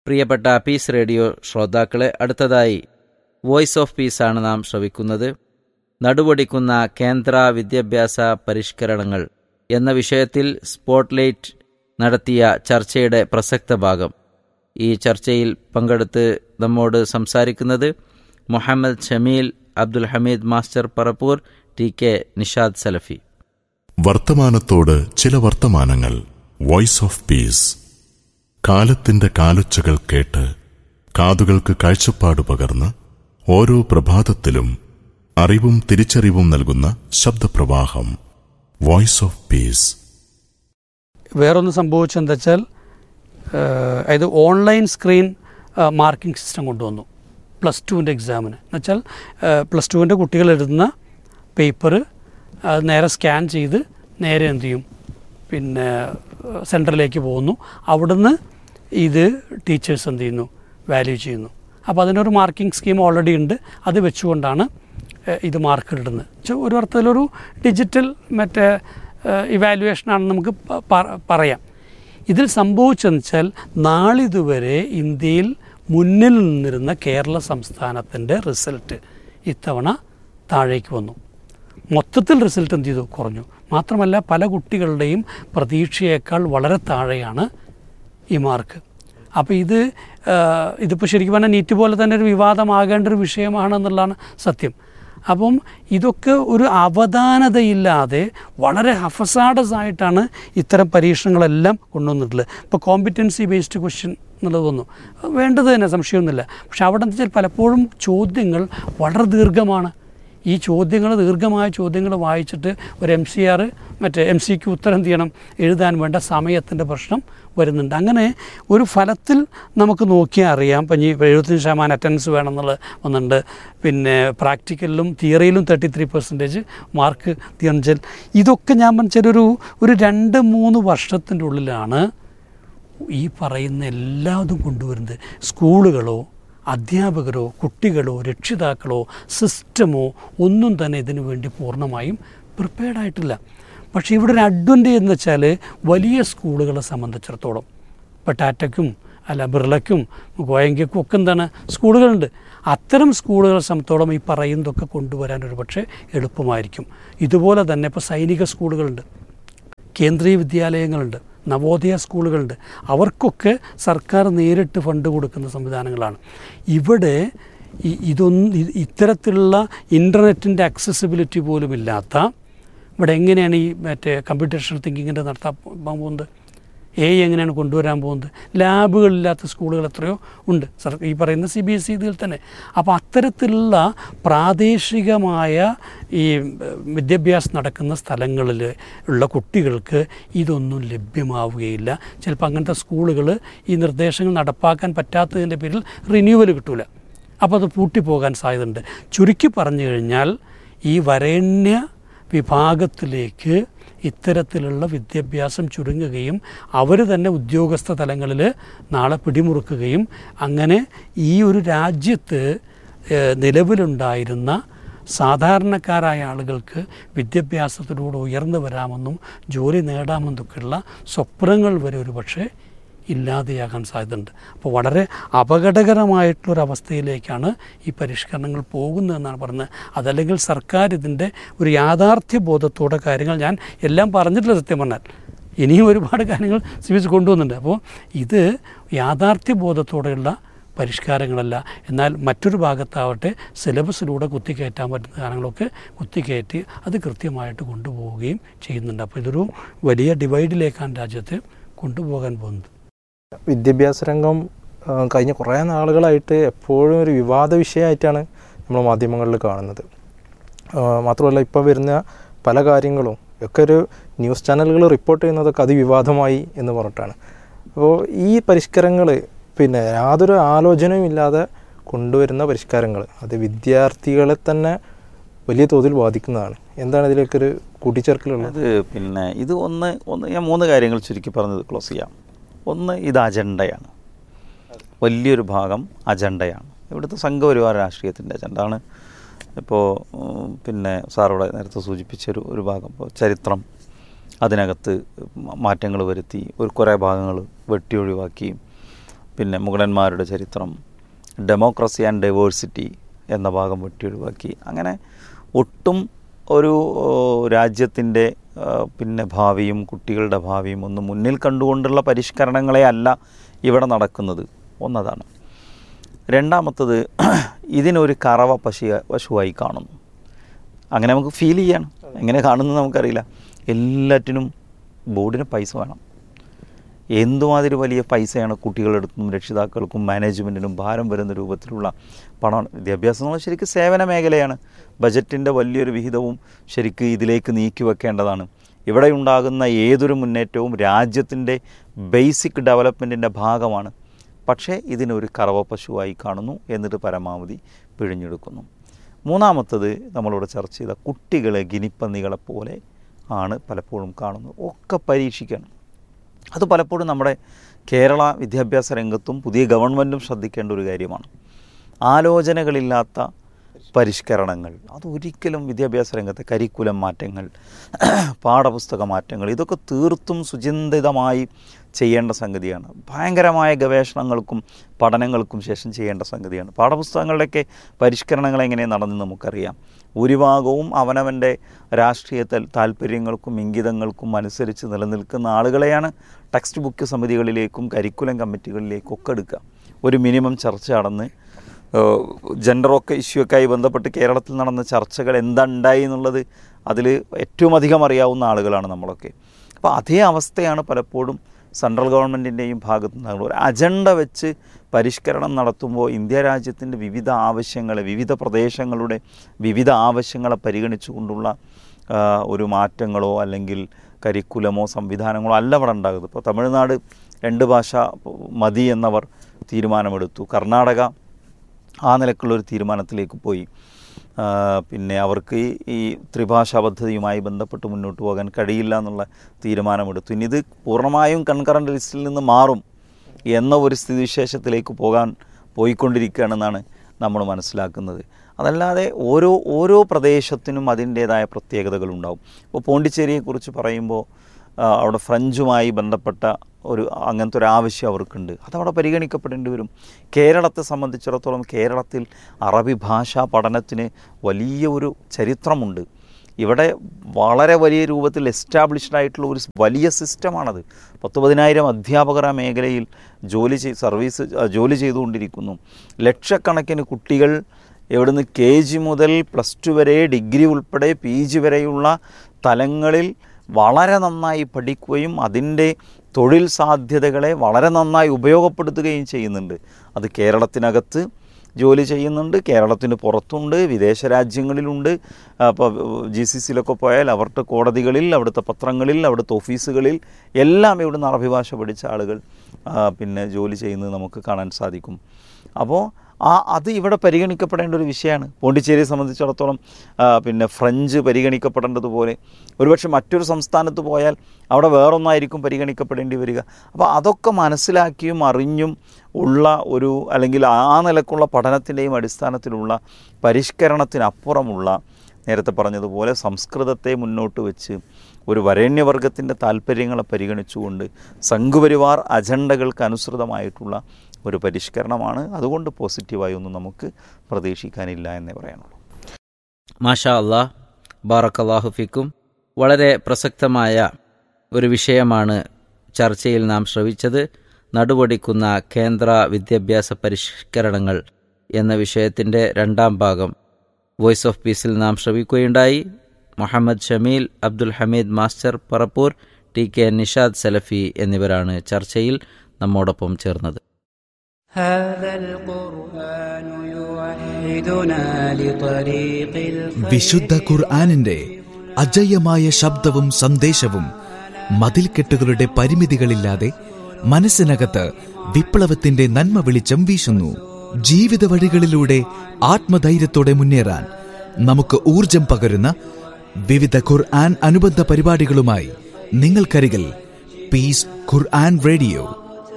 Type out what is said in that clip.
പ്രിയപ്പെട്ട piece radio ശ്രോതാക്കളെ അടുത്തതായി വോയിസ് ഓഫ് പീസ് ആണ് നാം ശ്രവിക്കുന്നത് നടുവൊടിക്കുന്ന കേന്ദ്ര വിദ്യാഭ്യാസ പരിഷ്കരണങ്ങൾ എന്ന വിഷയത്തിൽ സ്പോട്ട്ലൈറ്റ് നടത്തിയ ചർച്ചയുടെ പ്രസക്ത ഭാഗം ഈ ചർച്ചയിൽ പങ്കെടുത്ത് നമ്മോട് സംസാരിക്കുന്നത് Muhammad Shameel Abdul Hameed master Parappur T K Nishad Salafi വർത്തമാനത്തോട് ചില വർത്തമാനങ്ങൾ വോയിസ് ഓഫ് പീസ് കാലത്തിന്റെ കാലൊച്ചകൾ കേട്ട് കാതുകൾക്ക് കാഴ്ചപ്പാട് പകർന്ന് ഓരോ പ്രഭാതത്തിലും അറിവും തിരിച്ചറിവും നൽകുന്ന ശബ്ദപ്രവാഹം വോയിസ് ഓഫ് പീസ് വേറൊന്ന് സംഭവിച്ചെന്താ വെച്ചാൽ അതായത് ഓൺലൈൻ സ്ക്രീൻ മാർക്കിംഗ് സിസ്റ്റം കൊണ്ടുവന്നു പ്ലസ് ടുവിൻ്റെ എക്സാമിന് എന്നുവെച്ചാൽ പ്ലസ് ടുവിൻ്റെ കുട്ടികൾ എഴുതുന്ന പേപ്പർ അത് നേരെ സ്കാൻ ചെയ്ത് നേരെ എന്ത് ചെയ്യും പിന്നെ സെൻറ്ററിലേക്ക് പോകുന്നു അവിടുന്ന് ഇത് ടീച്ചേഴ്സ് എന്ത് ചെയ്യുന്നു വാല്യൂ ചെയ്യുന്നു അപ്പോൾ അതിനൊരു മാർക്കിംഗ് സ്കീം ഓൾറെഡി ഉണ്ട് അത് വെച്ചുകൊണ്ടാണ് ഏഹ്, ഇത് മാർക്ക് ഇടുന്നത് ചെ- ഒരു അർത്ഥത്തിലൊരു ഡിജിറ്റൽ മറ്റേ ഇവാലുവേഷനാണെന്ന് നമുക്ക് പ- പ- പറയാം ഇതിൽ സംഭവിച്ചതെന്ന് വെച്ചാൽ നാളിതുവരെ ഇന്ത്യയിൽ മുന്നിൽ നിന്നിരുന്ന കേരള സംസ്ഥാനത്തിൻ്റെ റിസൾട്ട് ഇത്തവണ താഴേക്ക് വന്നു മൊത്തത്തിൽ റിസൾട്ട് എന്ത് ചെയ്തു കുറഞ്ഞു മാത്രമല്ല പല കുട്ടികളുടെയും പ്രതീക്ഷയേക്കാൾ വളരെ താഴെയാണ് ഈ മാർക്ക് അപ്പോൾ ഇത് ആ, ഇതിപ്പോൾ ശരിക്കും പറഞ്ഞാൽ നീറ്റ് പോലെ തന്നെ ഒരു വിവാദമാകേണ്ട ഒരു വിഷയമാണെന്നുള്ളതാണ് സത്യം അപ്പം ഇതൊക്കെ ഒരു അവധാനതയില്ലാതെ വളരെ ഹഫസാഡസ് ആയിട്ടാണ് ഇത്തരം പരീക്ഷണങ്ങളെല്ലാം കൊണ്ടുവന്നിട്ടുള്ളത് ഇപ്പോൾ കോമ്പിറ്റൻസി ബേസ്ഡ് ക്വസ്റ്റ്യൻ എന്നുള്ളത് വന്നു അത് വേണ്ടത് തന്നെ സംശയമൊന്നുമില്ല പക്ഷെ അവിടെ എന്താ വെച്ചാൽ പലപ്പോഴും ചോദ്യങ്ങൾ വളരെ ദീർഘമാണ് ഈ ചോദ്യങ്ങൾ ദീർഘമായ ചോദ്യങ്ങൾ വായിച്ചിട്ട് ഒരു എം സി ആർ മറ്റേ എം സിക്ക് ഉത്തരം ചെയ്യണം എഴുതാൻ വേണ്ട സമയത്തിൻ്റെ പ്രശ്നം വരുന്നുണ്ട് അങ്ങനെ ഒരു ഫലത്തിൽ നമുക്ക് നോക്കിയാൽ അറിയാം ഇപ്പം ഇനി എഴുപത്തഞ്ച് ശതമാനം അറ്റൻഡൻസ് വേണമെന്നുള്ളത് വന്നിട്ടുണ്ട് പിന്നെ പ്രാക്ടിക്കലിലും തിയറിയിലും തേർട്ടി ത്രീ പെർസെൻറ്റേജ് മാർക്ക് തീർച്ചൽ ഇതൊക്കെ ഞാൻ പറഞ്ഞാൽ ഒരു ഒരു രണ്ട് മൂന്ന് വർഷത്തിൻ്റെ ഉള്ളിലാണ് ഈ പറയുന്ന എല്ലാതും കൊണ്ടുവരുന്നത് സ്കൂളുകളോ അധ്യാപകരോ കുട്ടികളോ രക്ഷിതാക്കളോ സിസ്റ്റമോ ഒന്നും തന്നെ ഇതിനു വേണ്ടി പൂർണ്ണമായും പ്രിപ്പയർഡ് ആയിട്ടില്ല പക്ഷേ ഇവിടെ ഒരു അഡ്വൻറ്റേജ് എന്ന് വെച്ചാൽ വലിയ സ്കൂളുകളെ സംബന്ധിച്ചിടത്തോളം ഇപ്പോൾ ടാറ്റയ്ക്കും അല്ല ബിർളയ്ക്കും ഗോയങ്കയ്ക്കും ഒക്കെ എന്താണ് സ്കൂളുകളുണ്ട് അത്തരം സ്കൂളുകളെ സംബന്ധിച്ചോളം ഈ പറയുന്നതൊക്കെ കൊണ്ടുവരാൻ ഒരു പക്ഷേ എളുപ്പമായിരിക്കും ഇതുപോലെ തന്നെ ഇപ്പോൾ സൈനിക സ്കൂളുകളുണ്ട് കേന്ദ്രീയ വിദ്യാലയങ്ങളുണ്ട് നവോദയ സ്കൂളുകളുണ്ട് അവർക്കൊക്കെ സർക്കാർ നേരിട്ട് ഫണ്ട് കൊടുക്കുന്ന സംവിധാനങ്ങളാണ് ഇവിടെ ഈ ഇതൊന്നും ഇ- ഇത്തരത്തിലുള്ള ഇൻ്റർനെറ്റിൻ്റെ അക്സസിബിലിറ്റി പോലും ഇല്ലാത്ത ഇവിടെ എങ്ങനെയാണ് ഈ മറ്റേ കമ്പ്യൂട്ടേഷണൽ തിങ്കിങ്ങിൻ്റെ നടത്താൻ പോകുന്നത് എ എങ്ങനെയാണ് കൊണ്ടുവരാൻ പോകുന്നത് ലാബുകളില്ലാത്ത സ്കൂളുകൾ എത്രയോ ഉണ്ട് സർ ഈ പറയുന്ന സി ബി എസ് ഇ ഇതിൽ തന്നെ അപ്പോൾ അത്തരത്തിലുള്ള പ്രാദേശികമായ ഈ ഏഹ്, വിദ്യാഭ്യാസം നടക്കുന്ന സ്ഥലങ്ങളിൽ ഉള്ള കുട്ടികൾക്ക് ഇതൊന്നും ലഭ്യമാവുകയില്ല ചിലപ്പോൾ അങ്ങനത്തെ സ്കൂളുകൾ ഈ നിർദ്ദേശങ്ങൾ നടപ്പാക്കാൻ പറ്റാത്തതിൻ്റെ പേരിൽ റിന്യൂവൽ കിട്ടൂല അപ്പോൾ അത് പൂട്ടിപ്പോകാൻ സാധ്യതയുണ്ട് ചുരുക്കി പറഞ്ഞു കഴിഞ്ഞാൽ ഈ വരേണ്യ വിഭാഗത്തിലേക്ക് ഇത്തരത്തിലുള്ള വിദ്യാഭ്യാസം ചുരുങ്ങുകയും അവർ തന്നെ ഉദ്യോഗസ്ഥ തലങ്ങളിൽ നാളെ പിടിമുറുക്കുകയും അങ്ങനെ ഈ ഒരു രാജ്യത്ത് ഏഹ്, നിലവിലുണ്ടായിരുന്ന സാധാരണക്കാരായ ആളുകൾക്ക് വിദ്യാഭ്യാസത്തിലൂടെ ഉയർന്നു വരാമെന്നും ജോലി നേടാമെന്നൊക്കെയുള്ള സ്വപ്നങ്ങൾ വരെ ഒരു പക്ഷേ ഇല്ലാതെയാകാൻ സാധ്യതയുണ്ട് അപ്പോൾ വളരെ അപകടകരമായിട്ടുള്ളൊരവസ്ഥയിലേക്കാണ് ഈ പരിഷ്കരണങ്ങൾ പോകുന്നതെന്നാണ് പറയുന്നത് അതല്ലെങ്കിൽ സർക്കാർ ഇതിൻ്റെ ഒരു യാഥാർത്ഥ്യ ബോധത്തോടെ കാര്യങ്ങൾ ഞാൻ എല്ലാം പറഞ്ഞിട്ടില്ല സത്യം പറഞ്ഞാൽ ഇനിയും ഒരുപാട് കാര്യങ്ങൾ സിവിസ് കൊണ്ടുവന്നുണ്ട് അപ്പോൾ ഇത് യാഥാർത്ഥ്യ ബോധത്തോടെയുള്ള പരിഷ്കാരങ്ങളല്ല എന്നാൽ മറ്റൊരു ഭാഗത്താവട്ടെ സിലബസിലൂടെ കുത്തിക്കയറ്റാൻ പറ്റുന്ന കാര്യങ്ങളൊക്കെ കുത്തിക്കയറ്റി അത് കൃത്യമായിട്ട് കൊണ്ടുപോവുകയും ചെയ്യുന്നുണ്ട് അപ്പോൾ ഇതൊരു വലിയ ഡിവൈഡിലേക്കാണ് രാജ്യത്തെ കൊണ്ടുപോകാൻ പോകുന്നത് വിദ്യാഭ്യാസ രംഗം ആ, കഴിഞ്ഞ കുറേ നാളുകളായിട്ട് എപ്പോഴും ഒരു വിവാദ വിഷയമായിട്ടാണ് നമ്മൾ മാധ്യമങ്ങളിൽ കാണുന്നത് ആ, മാത്രമല്ല ഇപ്പോൾ വരുന്ന പല കാര്യങ്ങളും ഒക്കെ ഒരു ന്യൂസ് ചാനലുകൾ റിപ്പോർട്ട് ചെയ്യുന്നതൊക്കെ അതിവിവാദമായി എന്ന് പറഞ്ഞിട്ടാണ് അപ്പോൾ ഈ പരിഷ്കാരങ്ങൾ പിന്നെ യാതൊരു ആലോചനയും ഇല്ലാതെ കൊണ്ടുവരുന്ന പരിഷ്കാരങ്ങൾ അത് വിദ്യാർത്ഥികളെ തന്നെ വലിയ തോതിൽ ബാധിക്കുന്നതാണ് എന്താണ് ഇതിലേക്കൊരു കൂട്ടിച്ചേർക്കലുള്ളത് അത് പിന്നെ ഇത് ഒന്ന് ഒന്ന് ഞാൻ മൂന്ന് കാര്യങ്ങൾ ചുരുക്കി പറഞ്ഞത് ക്ലോസ് ചെയ്യാം ഒന്ന് ഇത് അജണ്ടയാണ് വലിയൊരു ഭാഗം അജണ്ടയാണ് ഇവിടുത്തെ സംഘപരിവാര രാഷ്ട്രീയത്തിൻ്റെ അജണ്ടാണ് ഇപ്പോൾ ഉം, പിന്നെ സാറോടെ നേരത്തെ സൂചിപ്പിച്ച ഒരു ഒരു ഭാഗം ഇപ്പോൾ ചരിത്രം അതിനകത്ത് മാറ്റങ്ങൾ വരുത്തി ഒരു കുറേ ഭാഗങ്ങൾ വെട്ടി ഒഴിവാക്കി പിന്നെ മുഗളന്മാരുടെ ചരിത്രം ഡെമോക്രസി ആൻഡ് ഡൈവേഴ്സിറ്റി എന്ന ഭാഗം വെട്ടിയൊഴിവാക്കി അങ്ങനെ ഒട്ടും ഒരു രാജ്യത്തിൻ്റെ പിന്നെ ഭാവിയും കുട്ടികളുടെ ഭാവിയും ഒന്ന് മുന്നിൽ കണ്ടുകൊണ്ടുള്ള പരിഷ്കരണങ്ങളെ അല്ല ഇവിടെ നടക്കുന്നത് ഒന്നതാണ് രണ്ടാമത്തത് ഇതിനൊരു കറവ പശു പശുവായി കാണുന്നു അങ്ങനെ നമുക്ക് ഫീൽ ചെയ്യാണ് എങ്ങനെ കാണുന്നത് നമുക്കറിയില്ല എല്ലാറ്റിനും ബോർഡിന് പൈസ വേണം എന്തുമാതിരി വലിയ പൈസയാണ് കുട്ടികളെടുത്തും രക്ഷിതാക്കൾക്കും മാനേജ്മെൻറ്റിനും ഭാരം വരുന്ന രൂപത്തിലുള്ള പണം വിദ്യാഭ്യാസം എന്നുള്ള ശരിക്കും സേവന മേഖലയാണ് ബജറ്റിൻ്റെ വലിയൊരു വിഹിതവും ശരിക്ക് ഇതിലേക്ക് നീക്കി വെക്കേണ്ടതാണ് ഇവിടെ ഉണ്ടാകുന്ന ഏതൊരു മുന്നേറ്റവും രാജ്യത്തിൻ്റെ ബേസിക് ഡെവലപ്മെൻറ്റിൻ്റെ ഭാഗമാണ് പക്ഷേ ഇതിനൊരു കറവ പശുവായി കാണുന്നു എന്നിട്ട് പരമാവധി പിഴിഞ്ഞെടുക്കുന്നു മൂന്നാമത്തത് നമ്മളിവിടെ ചർച്ച ചെയ്ത കുട്ടികളെ ഗിനിപ്പന്നികളെ പോലെ ആണ് പലപ്പോഴും കാണുന്നത് ഒക്കെ പരീക്ഷിക്കണം അത് പലപ്പോഴും നമ്മുടെ കേരള വിദ്യാഭ്യാസ രംഗത്തും പുതിയ ഗവൺമെൻറ്റും ശ്രദ്ധിക്കേണ്ട ഒരു കാര്യമാണ് ആലോചനകളില്ലാത്ത പരിഷ്കരണങ്ങൾ അതൊരിക്കലും വിദ്യാഭ്യാസ രംഗത്തെ കരിക്കുലം മാറ്റങ്ങൾ പാഠപുസ്തക മാറ്റങ്ങൾ ഇതൊക്കെ തീർത്തും സുചിന്തിതമായി ചെയ്യേണ്ട സംഗതിയാണ് ഭയങ്കരമായ ഗവേഷണങ്ങൾക്കും പഠനങ്ങൾക്കും ശേഷം ചെയ്യേണ്ട സംഗതിയാണ് പാഠപുസ്തകങ്ങളുടെയൊക്കെ പരിഷ്കരണങ്ങൾ എങ്ങനെ നടന്നു നമുക്കറിയാം ഭൂരിഭാഗവും അവനവൻ്റെ രാഷ്ട്രീയ താല്പര്യങ്ങൾക്കും ഇംഗിതങ്ങൾക്കും അനുസരിച്ച് നിലനിൽക്കുന്ന ആളുകളെയാണ് ടെക്സ്റ്റ് ബുക്ക് സമിതികളിലേക്കും കരിക്കുലം കമ്മിറ്റികളിലേക്കും ഒക്കെ എടുക്കുക ഒരു മിനിമം ചർച്ച നടന്ന് ജെൻഡറൊക്കെ ഇഷ്യൂ ഒക്കെ ആയി ബന്ധപ്പെട്ട് കേരളത്തിൽ നടന്ന ചർച്ചകൾ എന്താണ്ടായി എന്നുള്ളത് അതിൽ ഏറ്റവും അധികം അറിയാവുന്ന ആളുകളാണ് നമ്മളൊക്കെ അപ്പോൾ അതേ അവസ്ഥയാണ് പലപ്പോഴും സെൻട്രൽ ഗവൺമെൻറ്റിൻ്റെയും ഭാഗത്തു നിന്നുള്ള ഒരു അജണ്ട വെച്ച് പരിഷ്കരണം നടത്തുമ്പോൾ ഇന്ത്യ രാജ്യത്തിൻ്റെ വിവിധ ആവശ്യങ്ങളെ വിവിധ പ്രദേശങ്ങളുടെ വിവിധ ആവശ്യങ്ങളെ പരിഗണിച്ചുകൊണ്ടുള്ള ഒരു മാറ്റങ്ങളോ അല്ലെങ്കിൽ കരിക്കുലമോ സംവിധാനങ്ങളോ അല്ല അവിടെ ഉണ്ടാകുന്നത് ഇപ്പോൾ തമിഴ്നാട് രണ്ട് ഭാഷ മതി എന്നവർ തീരുമാനമെടുത്തു കർണാടക ആ നിലക്കുള്ളൊരു തീരുമാനത്തിലേക്ക് പോയി പിന്നെ അവർക്ക് ഈ ത്രിഭാഷാ പദ്ധതിയുമായി ബന്ധപ്പെട്ട് മുന്നോട്ട് പോകാൻ കഴിയില്ല എന്നുള്ള തീരുമാനമെടുത്തു ഇനി ഇത് പൂർണ്ണമായും കൺകറൻറ്റ് ലിസ്റ്റിൽ നിന്ന് മാറും എന്ന ഒരു സ്ഥിതിവിശേഷത്തിലേക്ക് പോകാൻ പോയിക്കൊണ്ടിരിക്കുകയാണെന്നാണ് നമ്മൾ മനസ്സിലാക്കുന്നത് അതല്ലാതെ ഓരോ ഓരോ പ്രദേശത്തിനും അതിൻ്റേതായ പ്രത്യേകതകളുണ്ടാവും ഇപ്പോൾ പോണ്ടിച്ചേരിയെക്കുറിച്ച് പറയുമ്പോൾ അവിടെ ഫ്രഞ്ചുമായി ബന്ധപ്പെട്ട ഒരു അങ്ങനത്തെ ഒരു ആവശ്യം അവർക്കുണ്ട് അതവിടെ പരിഗണിക്കപ്പെടേണ്ടി വരും കേരളത്തെ സംബന്ധിച്ചിടത്തോളം കേരളത്തിൽ അറബി ഭാഷാ പഠനത്തിന് വലിയ ഒരു ചരിത്രമുണ്ട് ഇവിടെ വളരെ വലിയ രൂപത്തിൽ എസ്റ്റാബ്ലിഷ്ഡ് ആയിട്ടുള്ള ഒരു വലിയ സിസ്റ്റമാണത് പത്ത് പതിനായിരം അധ്യാപകർ ആ മേഖലയിൽ ജോലി ചെയ് സർവീസ് ജോലി ചെയ്തുകൊണ്ടിരിക്കുന്നു ലക്ഷക്കണക്കിന് കുട്ടികൾ എവിടുന്ന് കെ ജി മുതൽ പ്ലസ് ടു വരെ ഡിഗ്രി ഉൾപ്പെടെ പി ജി വരെയുള്ള തലങ്ങളിൽ വളരെ നന്നായി പഠിക്കുകയും അതിൻ്റെ തൊഴിൽ സാധ്യതകളെ വളരെ നന്നായി ഉപയോഗപ്പെടുത്തുകയും ചെയ്യുന്നുണ്ട് അത് കേരളത്തിനകത്ത് ജോലി ചെയ്യുന്നുണ്ട് കേരളത്തിന് പുറത്തുണ്ട് വിദേശ രാജ്യങ്ങളിലുണ്ട് അപ്പോൾ ജി സി സിയിലൊക്കെ പോയാൽ അവരുടെ കോടതികളിൽ അവിടുത്തെ പത്രങ്ങളിൽ അവിടുത്തെ ഓഫീസുകളിൽ എല്ലാം ഇവിടുന്ന് അറബി ഭാഷ പഠിച്ച ആളുകൾ പിന്നെ ജോലി ചെയ്യുന്നത് നമുക്ക് കാണാൻ സാധിക്കും അപ്പോൾ ആ അത് ഇവിടെ പരിഗണിക്കപ്പെടേണ്ട ഒരു വിഷയമാണ് പോണ്ടിച്ചേരിയെ സംബന്ധിച്ചിടത്തോളം പിന്നെ ഫ്രഞ്ച് പരിഗണിക്കപ്പെടേണ്ടതുപോലെ ഒരുപക്ഷെ മറ്റൊരു സംസ്ഥാനത്ത് പോയാൽ അവിടെ വേറൊന്നായിരിക്കും പരിഗണിക്കപ്പെടേണ്ടി വരിക അപ്പോൾ അതൊക്കെ മനസ്സിലാക്കിയും അറിഞ്ഞും ഉള്ള ഒരു അല്ലെങ്കിൽ ആ നിലക്കുള്ള പഠനത്തിൻ്റെയും അടിസ്ഥാനത്തിലുള്ള പരിഷ്കരണത്തിനപ്പുറമുള്ള നേരത്തെ പറഞ്ഞതുപോലെ സംസ്കൃതത്തെ മുന്നോട്ട് വെച്ച് ഒരു വരേണ്യവർഗത്തിൻ്റെ താല്പര്യങ്ങളെ പരിഗണിച്ചുകൊണ്ട് സംഘപരിവാർ അജണ്ടകൾക്ക് അനുസൃതമായിട്ടുള്ള ഒരു പരിഷ്കരണമാണ് അതുകൊണ്ട് പോസിറ്റീവായി ഒന്നും നമുക്ക് പ്രതീക്ഷിക്കാനില്ല എന്നേ പറയാനുള്ളൂ മാഷാ അള്ളാഹ് ബാറക്കല്ലാഹു ഫിക്കും വളരെ പ്രസക്തമായ ഒരു വിഷയമാണ് ചർച്ചയിൽ നാം ശ്രവിച്ചത് നടുപൊടിക്കുന്ന കേന്ദ്ര വിദ്യാഭ്യാസ പരിഷ്കരണങ്ങൾ എന്ന വിഷയത്തിൻ്റെ രണ്ടാം ഭാഗം വോയിസ് ഓഫ് പീസിൽ നാം ശ്രവിക്കുകയുണ്ടായി Muhammad Shameel Abdul Hameed master Parappur T K Nishad Salafi എന്നിവരാണ് ചർച്ചയിൽ നമ്മോടൊപ്പം ചേർന്നത് വിശുദ്ധ ഖുർആാനിന്റെ അജയ്യമായ ശബ്ദവും സന്ദേശവും മതിൽക്കെട്ടുകളുടെ പരിമിതികളില്ലാതെ മനസ്സിനകത്ത് വിപ്ലവത്തിന്റെ നന്മ വെളിച്ചം വീശുന്നു ജീവിത വഴികളിലൂടെ ആത്മധൈര്യത്തോടെ മുന്നേറാൻ നമുക്ക് ഊർജം പകരുന്ന വിവിധ ഖുർആൻ അനുബന്ധ പരിപാടികളുമായി നിങ്ങൾക്കരികിൽ പീസ് ഖുർആൻ റേഡിയോ